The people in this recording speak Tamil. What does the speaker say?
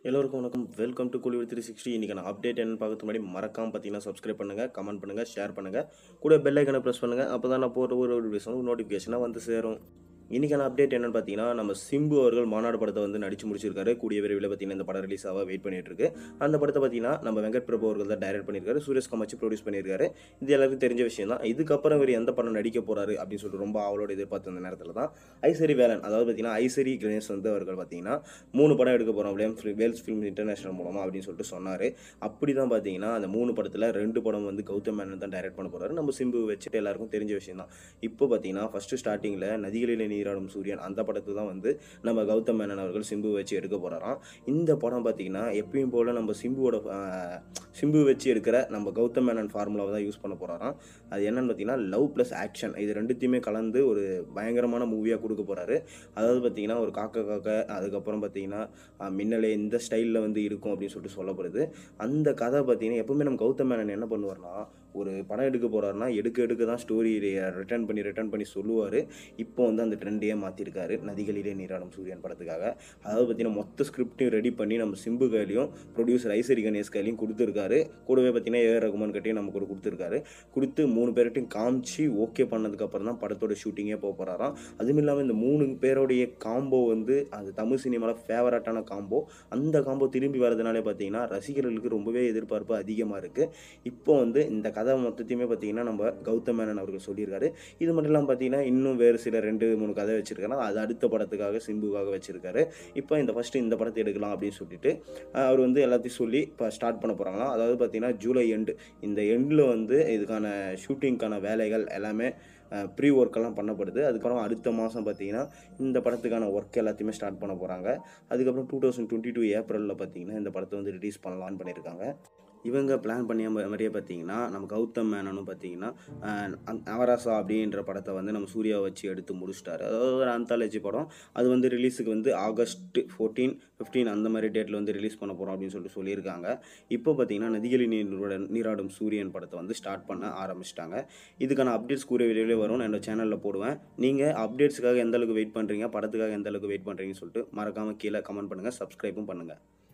எல்லோருக்கும் வணக்கம் வெல்கம் டு குளிர் த்ரீ சிக்ஸ்டி இன்றைக்கான அப்டேட் என்னன்னு பார்க்கறதுக்கு முன்னாடி மறக்காம பார்த்தீங்கன்னா சப்ஸ்கிரைப் பண்ணுங்கள் கமெண்ட் பண்ணுங்கள் ஷேர் பண்ணுங்கள் கூட பெல் ஐக்கனை ப்ரெஸ் பண்ணுங்கள் அப்போ தான் நான் போகிற ஒரு வீடியோஸ் நோட்டிஃபிகேஷனாக வந்து சேரும் இன்றைக்கான அப்டேட் என்னன்னு பார்த்தீங்கன்னா நம்ம சிம்பு அவர்கள் மாநாடு படத்தை வந்து நடிச்சு முடிச்சிருக்காரு கூடிய விரைவில் பார்த்தீங்கன்னா இந்த படம் ரிலீஸ் ஆக வெயிட் பண்ணிட்டு இருக்கு அந்த படத்தை பார்த்தீங்கன்னா நம்ம வெங்கட் பிரபு அவர்கள் தான் டைரக்ட் பண்ணியிருக்காரு சுரேஷ் கமாச்சி ப்ரொடியூஸ் பண்ணியிருக்காரு இது எல்லாருக்கும் தெரிஞ்ச விஷயம் தான் இதுக்கப்புறம் இவர் எந்த படம் நடிக்க போறாரு அப்படின்னு சொல்லிட்டு ரொம்ப அவளோட எதிர்பார்த்த அந்த நேரத்தில் தான் ஐசரி வேலன் அதாவது பார்த்தீங்கன்னா ஐசரி கணேஷ் வந்து அவர்கள் பார்த்தீங்கன்னா மூணு படம் எடுக்க போகிறோம் வேல்ஸ் வேல்ஸ் ஃபிலிம் இன்டர்நேஷனல் மூலமாக அப்படின்னு சொல்லிட்டு சொன்னார் அப்படி தான் பார்த்தீங்கன்னா அந்த மூணு படத்தில் ரெண்டு படம் வந்து கௌதம் மேனன் தான் டைரக்ட் பண்ண போகிறாரு நம்ம சிம்பு வச்சுட்டு எல்லாருக்கும் தெரிஞ்ச விஷயம் தான் இப்போ பார்த்தீங்கன்னா ஃபஸ்ட்டு ஸ்டார்டிங்கில் நதிகளிலே நீராடும் சூரியன் அந்த படத்தை தான் வந்து நம்ம கௌதம் மேனன் அவர்கள் சிம்பு வச்சு எடுக்க போகிறாராம் இந்த படம் பார்த்தீங்கன்னா எப்பயும் போல் நம்ம சிம்புவோட ஆஹ், சிம்பு வச்சு எடுக்கிற நம்ம கௌதம் மேனன் ஃபார்முலாவை தான் யூஸ் பண்ண போகிறாராம் அது என்னன்னு பார்த்தீங்கன்னா லவ் ப்ளஸ் ஆக்ஷன் இது ரெண்டுத்தையுமே கலந்து ஒரு பயங்கரமான மூவியாக கொடுக்க போகிறாரு அதாவது பார்த்தீங்கன்னா ஒரு காக்க காக்க அதுக்கப்புறம் பார்த்தீங்கன்னா ஆஹ், மின்னலே இந்த ஸ்டைலில் வந்து இருக்கும் அப்படின்னு சொல்லிட்டு சொல்லப்படுது அந்த கதை பார்த்தீங்கன்னா எப்பவுமே நம்ம கௌதம் மேனன் என்ன பண்ணுவார்னா ஒரு படம் எடுக்க போகிறாருன்னா எடுக்க எடுக்க தான் ஸ்டோரி ரிட்டர்ன் பண்ணி ரிட்டர்ன் பண்ணி சொல்லுவார் இப்போ வந்து அந்த ட்ரெண்டையே மாற்றிருக்காரு நதிகளிலே நீராடும் சூரியன் படத்துக்காக அதாவது பார்த்தீங்கன்னா மொத்த ஸ்கிரிப்டையும் ரெடி பண்ணி நம்ம சிம்பு கையிலையும் ப்ரொடியூசர் ஐசரி கணேஷ் கையிலையும் கொடுத்துருக்காரு கூடவே பார்த்தீங்கன்னா ஏ ரகுமான் கிட்டையும் நமக்கு ஒரு கொடுத்துருக்காரு கொடுத்து மூணு பேர்கிட்டையும் காமிச்சு ஓகே பண்ணதுக்கப்புறம் தான் படத்தோட ஷூட்டிங்கே போக போகிறாராம் அதுவும் இல்லாமல் இந்த மூணு பேருடைய காம்போ வந்து அது தமிழ் சினிமாவில் ஃபேவரட்டான காம்போ அந்த காம்போ திரும்பி வரதுனாலே பார்த்தீங்கன்னா ரசிகர்களுக்கு ரொம்பவே எதிர்பார்ப்பு அதிகமாக இருக்குது இப்போ வந்து இந்த கதை மொத்தத்தையுமே பார்த்தீங்கன்னா நம்ம கௌதம் மேனன் அவர்கள் சொல்லியிருக்காரு இது மட்டும் இல்லாமல் பார்த்தீங்கன்னா இன்னும் வேறு சில ரெண்டு மூணு கதை வச்சிருக்காரு அது அடுத்த படத்துக்காக சிம்புக்காக வச்சிருக்காரு இப்போ இந்த ஃபஸ்ட்டு இந்த படத்தை எடுக்கலாம் அப்படின்னு சொல்லிட்டு அஹ், அவர் வந்து எல்லாத்தையும் சொல்லி இப்போ ஸ்டார்ட் பண்ண போகிறாங்களாம் அதாவது பார்த்தீங்கன்னா ஜூலை எண்டு இந்த எண்டில் வந்து இதுக்கான ஷூட்டிங்க்கான வேலைகள் எல்லாமே ப்ரீ ஒர்க்கெல்லாம் பண்ணப்படுது அதுக்கப்புறம் அடுத்த மாதம் பார்த்தீங்கன்னா இந்த படத்துக்கான ஒர்க் எல்லாத்தையுமே ஸ்டார்ட் பண்ண போகிறாங்க அதுக்கப்புறம் டூ தௌசண்ட் டுவெண்ட்டி டூ ஏப்ரலில் பார்த்தீங்கன்னா இந்த படத்தை வந்து ரிலீஸ் பண்ணலான்னு பண்ணியிருக்காங்க இவங்க பிளான் பண்ணிய ம- மாதிரியே பார்த்தீங்கன்னா நம்ம கௌதம் மேனனும் பார்த்தீங்கன்னா அஹ், அந்த நவராசா அப்படின்ற படத்தை வந்து நம்ம சூர்யா வச்சு எடுத்து முடிச்சிட்டாரு அதாவது ஒரு அந்தாலஜி படம் அது வந்து ரிலீஸுக்கு வந்து ஆகஸ்ட் ஃபோர்டீன் ஃபிஃப்டீன் அந்த மாதிரி டேட்டில் வந்து ரிலீஸ் பண்ண போகிறோம் அப்படின்னு சொல்லிட்டு சொல்லியிருக்காங்க இப்போ பார்த்தீங்கன்னா நதிகளின் நீருடன் நீராடும் சூரியன் படத்தை வந்து ஸ்டார்ட் பண்ண ஆரம்பிச்சிட்டாங்க இதுக்கான அப்டேட்ஸ் கூறிய விரைவில் வரும் நான் என்னோட சேனலில் போடுவேன் நீங்கள் அப்டேட்ஸுக்காக எந்த அளவுக்கு வெயிட் பண்ணுறீங்க படத்துக்காக எந்த அளவுக்கு வெயிட் பண்ணுறீங்கன்னு சொல்லிட்டு மறக்காமல் கீழே கமெண்ட் பண்ணுங்கள் சப்ஸ்கிரைபும் பண்ணுங்கள்